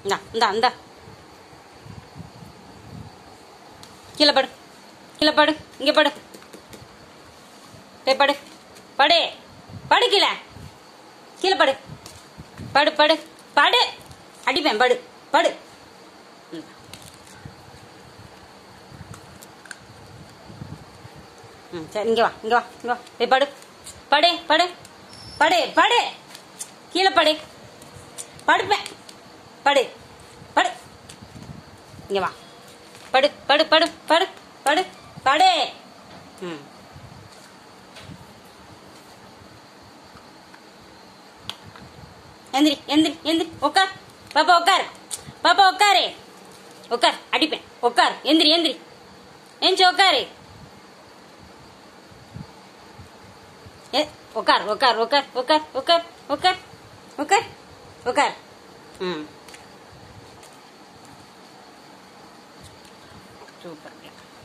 இந்தா இந்தா இந்தா கீழே படு கீழே படு இங்கே படு போய் படு படு படு கீழே கீழே படு படு படு படு அடிப்பேன் படு படு ம். ம் சரி இங்கே வா இங்கே வா இங்கே வா போய் படு படு படு படு படு கீழே படு படுப்பேன் படு படு இங்கே வா படு படு படு படு படு படு ம் எந்திரி எந்திரி எந்திரி உட்கார் பாப்பா உட்கார் பாப்பா உட்காரு உட்கார் அடிப்பேன் உட்கார் எந்திரி எந்திரி எந்திரி உட்காரு ஏ உட்கார் உட்கார் உட்கார் உட்கார் உட்கார் உட்கார் உட்கார் உட்கார் ம் சூப்பர்